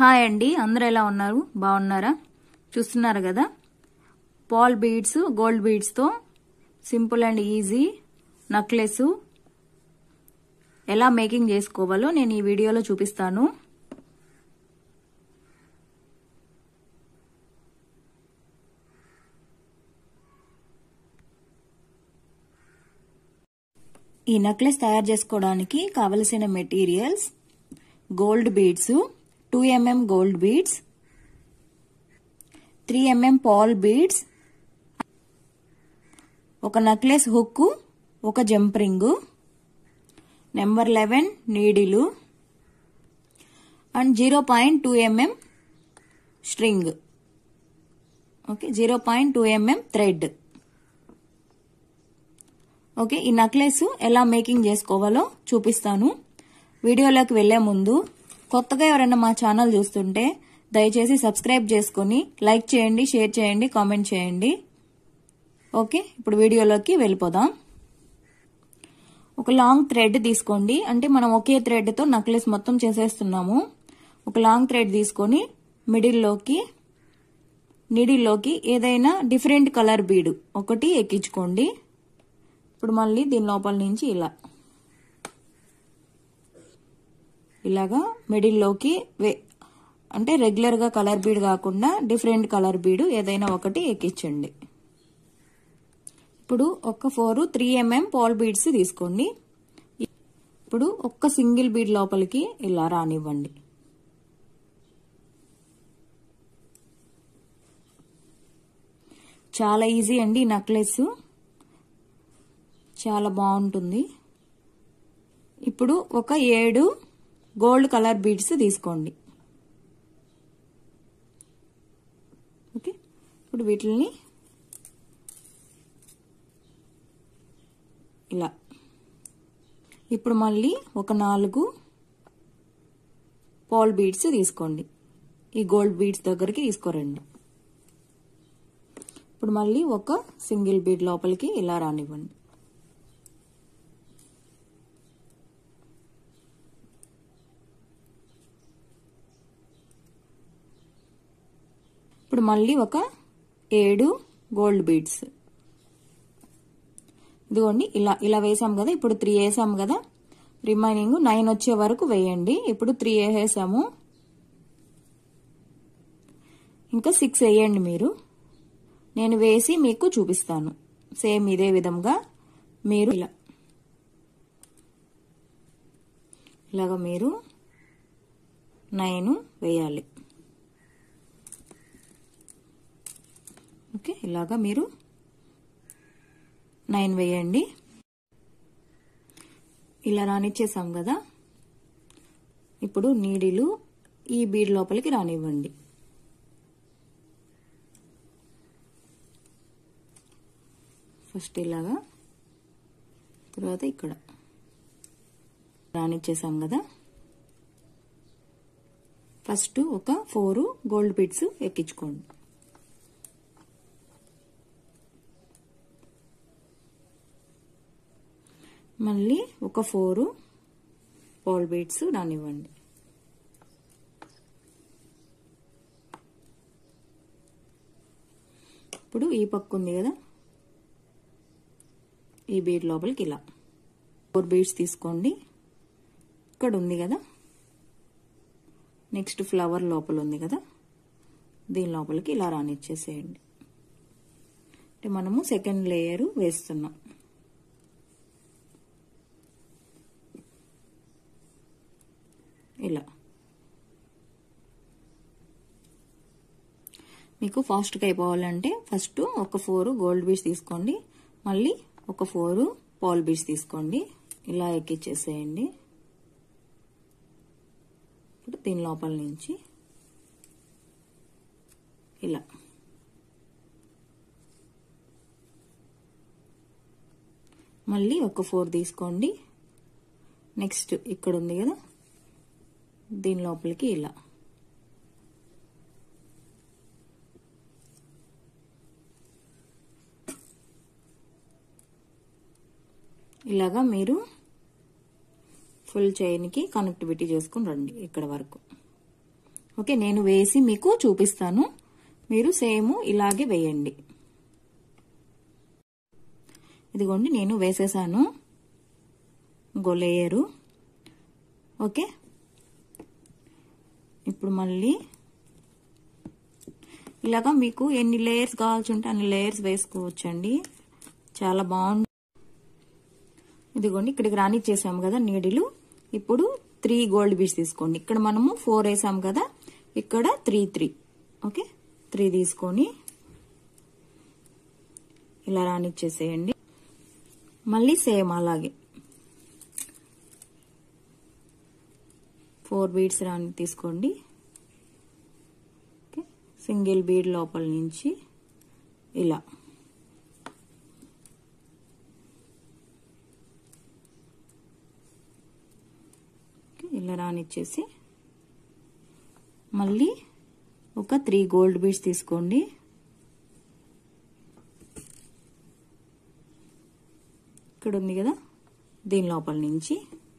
hi అండి అందరూ ఎలా ఉన్నారు బాగున్నారా చూస్తున్నారు కదా పాల్ బీడ్స్ గోల్డ్ బీడ్స్తో సింపుల్ అండ్ ఈజీ నక్లెస్ ఎలా మేకింగ్ చేసుకోవాలో నేను ఈ వీడియోలో చూపిస్తాను ఈ నెక్లెస్ తయారు చేసుకోవడానికి కావలసిన materials gold beads two mm gold beads three mm pearl beads ఒక నెక్లెస్ హుక్ ఒక jump ring number eleven needle and zero point two mm string okay zero point two mm thread okay ఈ necklace ఎలా making చేసుకోవాలో చూపిస్తాను వీడియోలోకి వెళ్లే ముందు కొత్తగా ఎవరైనా మా ఛానల్ చూస్తుంటే దయచేసి సబ్స్క్రైబ్ చేసుకుని లైక్ చేయండి షేర్ చేయండి కామెంట్ చేయండి ఓకే ఇప్పుడు వీడియోలోకి వెళ్ళిపోదాం ఒక లాంగ్ థ్రెడ్ తీసుకోండి అంటే మనం ఒకే థ్రెడ్తో నక్లెస్ మొత్తం చేసేస్తున్నాము ఒక లాంగ్ థ్రెడ్ తీసుకొని మిడిల్లోకి నీడిల్లోకి ఏదైనా డిఫరెంట్ కలర్ బీడు ఒకటి ఎక్కించుకోండి ఇప్పుడు మళ్ళీ దీని లోపల నుంచి ఇలా ఇలాగా మిడిల్లోకి వే అంటే రెగ్యులర్గా కలర్ బీడ్ కాకుండా డిఫరెంట్ కలర్ బీడు ఏదైనా ఒకటి ఎక్కించండి ఇప్పుడు ఒక four three mm pearl beads తీసుకోండి ఇప్పుడు ఒక్క సింగిల్ బీడ్ లోపలికి ఇలా రానివ్వండి చాలా ఈజీ అండి ఈ నెక్లెస్ చాలా బాగుంటుంది ఇప్పుడు ఒక ఏడు గోల్డ్ కలర్ బీడ్స్ తీసుకోండి ఓకే ఇప్పుడు వీటిని ఇలా ఇప్పుడు మళ్ళీ ఒక నాలుగు పాల్ బీడ్స్ తీసుకోండి ఈ గోల్డ్ బీడ్స్ దగ్గరికి తీసుకోరండి ఇప్పుడు మళ్ళీ ఒక సింగిల్ బీడ్ లోపలికి ఇలా రానివ్వండి ఇప్పుడు మళ్ళీ ఒక ఏడు గోల్డ్ బీడ్స్ ఇదిగోండి ఇలా ఇలా వేసాం కదా ఇప్పుడు త్రీ వేసాం కదా రిమైనింగ్ నైన్ వచ్చే వరకు వేయండి ఇప్పుడు త్రీ వేసాము ఇంకా సిక్స్ వేయండి మీరు నేను వేసి మీకు చూపిస్తాను సేమ్ ఇదే విధంగా మీరు ఇలా ఇలాగ మీరు నైన్ వేయాలి ఓకే ఇలాగా మీరు నైన్ వేయండి ఇలా రానిచ్చేసాం కదా ఇప్పుడు నీడిలు ఈ బీడ్ లోపలికి రానివ్వండి ఫస్ట్ ఇలాగా తర్వాత ఇక్కడ రానిచ్చేసాం కదా ఫస్ట్ ఒక ఫోర్ గోల్డ్ బీడ్స్ ఎక్కించుకోండి మళ్ళీ ఒక ఫోరు పాల్ బీడ్స్ రానివ్వండి ఇప్పుడు ఈ పక్క ఉంది కదా ఈ బీడ్ లోపలికి ఇలా ఫోర్ బీడ్స్ తీసుకోండి ఇక్కడ ఉంది కదా నెక్స్ట్ ఫ్లవర్ లోపల ఉంది కదా దీని లోపలికి ఇలా రానిచ్చేసేయండి అంటే మనము సెకండ్ లేయర్ వేస్తున్నాం ఇలా మీకు ఫాస్ట్గా అయిపోవాలంటే ఫస్ట్ ఒక ఫోర్ గోల్డ్ బీడ్స్ తీసుకోండి మళ్ళీ ఒక ఫోర్ పాల్ బీడ్స్ తీసుకోండి ఇలా ఎక్కిచ్చేసేయండి ఇప్పుడు దీని లోపల నుంచి ఇలా మళ్ళీ ఒక ఫోర్ తీసుకోండి నెక్స్ట్ ఇక్కడ ఉంది కదా దీని లోపలికి ఇలా ఇలాగా మీరు ఫుల్ చైన్కి కనెక్టివిటీ చేసుకుని రండి ఇక్కడ వరకు ఓకే నేను వేసి మీకు చూపిస్తాను మీరు సేమ్ ఇలాగే వేయండి ఇదిగోండి నేను వేసేసాను ఇంకో లేయరు ఓకే ఇప్పుడు మళ్ళీ ఇలాగా మీకు ఎన్ని లేయర్స్ కావాల్సి ఉంటే అన్ని లేయర్స్ వేసుకోవచ్చండి చాలా బాగుంది ఇదిగోండి ఇక్కడికి రానిచ్చేసాము కదా నీడిలు ఇప్పుడు త్రీ గోల్డ్ బీడ్స్ తీసుకోండి ఇక్కడ మనము ఫోర్ వేసాం కదా ఇక్కడ త్రీ త్రీ ఓకే త్రీ తీసుకొని ఇలా రానిచ్చేసేయండి మళ్ళీ సేమ్ అలాగే ఫోర్ బీడ్స్ రాని తీసుకోండి ఓకే సింగిల్ బీడ్ లోపల నుంచి ఇలా ఇలా రానిచ్చేసి మళ్ళీ ఒక త్రీ గోల్డ్ బీడ్స్ తీసుకోండి ఇక్కడ ఉంది కదా దీని లోపల నుంచి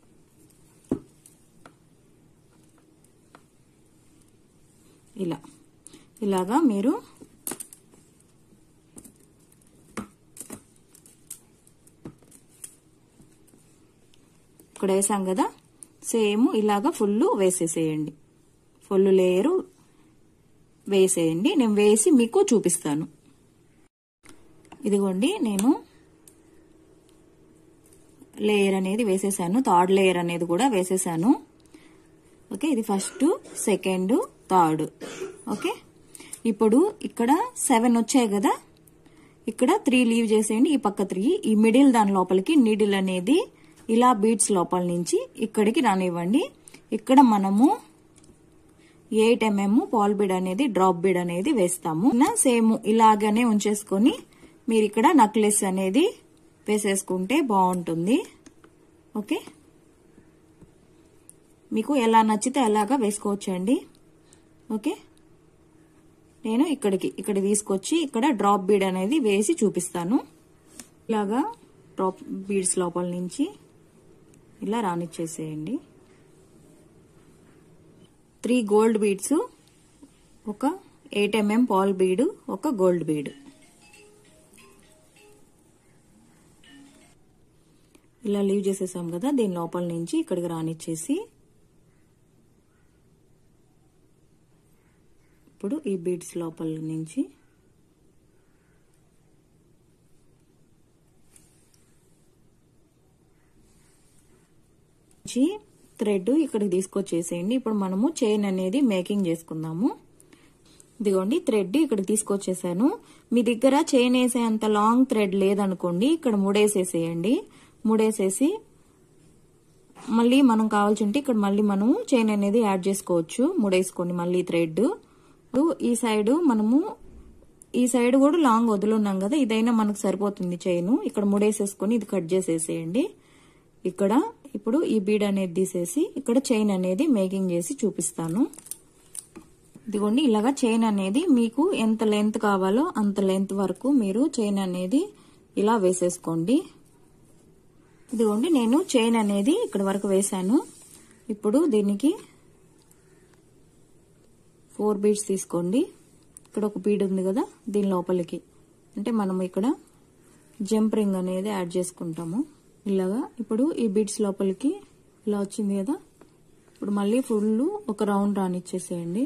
ఇలా ఇలాగా మీరు ఇక్కడ వేసాం కదా సేమ్ ఇలాగా ఫుల్ వేసేసేయండి ఫుల్ లేయరు వేసేయండి నేను వేసి మీకు చూపిస్తాను ఇదిగోండి నేను లేయర్ అనేది వేసేసాను థర్డ్ లేయర్ అనేది కూడా వేసేసాను ఓకే ఇది ఫస్ట్ సెకండ్ థర్డ్ ఓకే ఇప్పుడు ఇక్కడ సెవెన్ వచ్చాయి కదా ఇక్కడ త్రీ లీవ్ చేసేయండి ఈ పక్క త్రీ ఈ మిడిల్ దాని లోపలికి నీడిల్ అనేది ఇలా బీడ్స్ లోపల నుంచి ఇక్కడికి రానివ్వండి ఇక్కడ మనము ఎయిట్ ఎంఎం పాల్ బీడ్ అనేది డ్రాప్ బీడ్ అనేది వేస్తాము సేమ్ ఇలాగనే ఉంచేసుకొని మీరు ఇక్కడ నక్లెస్ అనేది వేసేసుకుంటే బాగుంటుంది ఓకే మీకు ఎలా నచ్చితే అలాగా వేసుకోవచ్చండి ఓకే నేను ఇక్కడికి ఇక్కడ తీసుకొచ్చి ఇక్కడ డ్రాప్ బీడ్ అనేది వేసి చూపిస్తాను ఇలాగా డ్రాప్ బీడ్స్ లోపల నుంచి ఇలా రానిచ్చేసేయండి త్రీ గోల్డ్ బీడ్స్ ఒక ఎయిట్ ఎంఎం పాల్ బీడ్ ఒక గోల్డ్ బీడ్ ఇలా లీవ్ చేసేసాం కదా దీని లోపల నుంచి ఇక్కడికి రానిచ్చేసి ఇప్పుడు ఈ బీడ్స్ లోపల నుంచి థ్రెడ్ ఇక్కడికి తీసుకొచ్చేసేయండి ఇప్పుడు మనము చైన్ అనేది మేకింగ్ చేసుకుందాము ఇదిగోండి థ్రెడ్ ఇక్కడికి తీసుకొచ్చేసాను మీ దగ్గర చైన్ వేసేంత లాంగ్ థ్రెడ్ లేదనుకోండి ఇక్కడ ముడేసేసేయండి ముడేసేసి మళ్ళీ మనం కావాల్సి ఉంటే ఇక్కడ మళ్ళీ మనము చైన్ అనేది యాడ్ చేసుకోవచ్చు ముడేసుకోండి మళ్ళీ థ్రెడ్ ఈ సైడ్ మనము ఈ సైడ్ కూడా లాంగ్ వదులున్నాం కదా ఇదైనా మనకు సరిపోతుంది చైన్ ఇక్కడ ముడేసేసుకొని ఇది కట్ చేసేసేయండి ఇక్కడ ఇప్పుడు ఈ బీడ్ అనేది తీసేసి ఇక్కడ చైన్ అనేది మేకింగ్ చేసి చూపిస్తాను ఇదిగోండి ఇలాగా చైన్ అనేది మీకు ఎంత లెంత్ కావాలో అంత లెంత్ వరకు మీరు చైన్ అనేది ఇలా వేసేసుకోండి ఇదిగోండి నేను చైన్ అనేది ఇక్కడ వరకు వేశాను ఇప్పుడు దీనికి ఫోర్ బీడ్స్ తీసుకోండి ఇక్కడ ఒక బీడ్ ఉంది కదా దీని లోపలికి అంటే మనం ఇక్కడ జంప్ రింగ్ అనేది యాడ్ చేసుకుంటాము ఇలాగా ఇప్పుడు ఈ బీడ్స్ లోపలికి ఇలా వచ్చింది కదా ఇప్పుడు మళ్ళీ ఫుల్ ఒక రౌండ్ రానిచ్చేసేయండి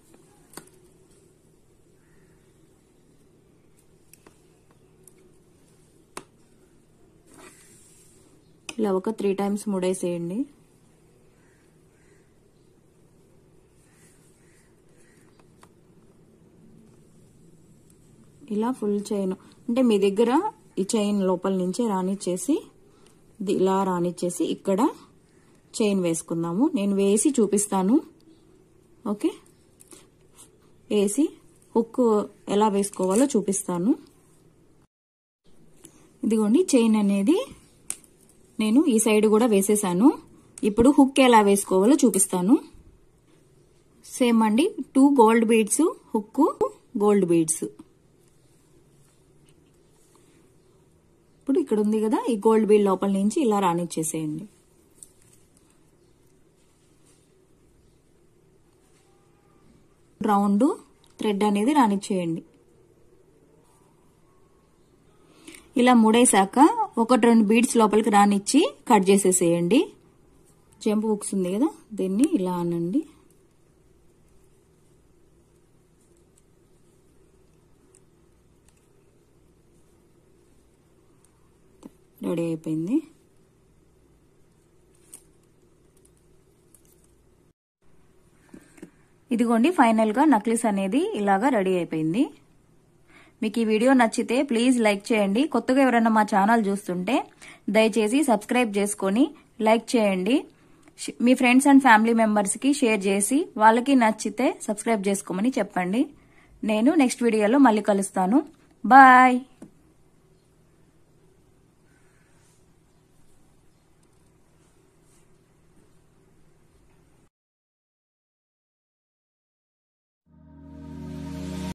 ఇలా ఒక త్రీ టైమ్స్ ముడేసేయండి ఇలా ఫుల్ చైన్ అంటే మీ దగ్గర ఈ చైన్ లోపల నుంచే రానిచ్చేసి ఇలా రానిచ్చేసి ఇక్కడ చైన్ వేసుకుందాము నేను వేసి చూపిస్తాను ఓకే వేసి హుక్ ఎలా వేసుకోవాలో చూపిస్తాను ఇదిగోండి చైన్ అనేది నేను ఈ సైడ్ కూడా వేసేసాను ఇప్పుడు హుక్ ఎలా వేసుకోవాలో చూపిస్తాను సేమ్ అండి two gold beads hook gold beads ఇప్పుడు ఇక్కడ ఉంది కదా ఈ గోల్డ్ బీడ్ లోపల నుంచి ఇలా రానిచ్చేసేయండి రౌండ్ థ్రెడ్ అనేది రానిచ్చేయండి ఇలా ముడేశాక ఒకటి రెండు బీడ్స్ లోపలికి రానిచ్చి కట్ చేసేసేయండి జంప్ బుక్స్ ఉంది కదా దీన్ని ఇలా అనండి రెడీ అయిపోయింది ఇదిగోండి ఫైనల్గా నక్లిస్ అనేది ఇలాగా రెడీ అయిపోయింది మీకు ఈ వీడియో నచ్చితే ప్లీజ్ లైక్ చేయండి కొత్తగా ఎవరైనా మా ఛానల్ చూస్తుంటే దయచేసి సబ్స్క్రైబ్ చేసుకొని లైక్ చేయండి మీ ఫ్రెండ్స్ అండ్ ఫ్యామిలీ మెంబర్స్కి షేర్ చేసి వాళ్ళకి నచ్చితే సబ్స్క్రైబ్ చేసుకోమని చెప్పండి నేను నెక్స్ట్ వీడియోలో మళ్ళీ కలుస్తాను బాయ్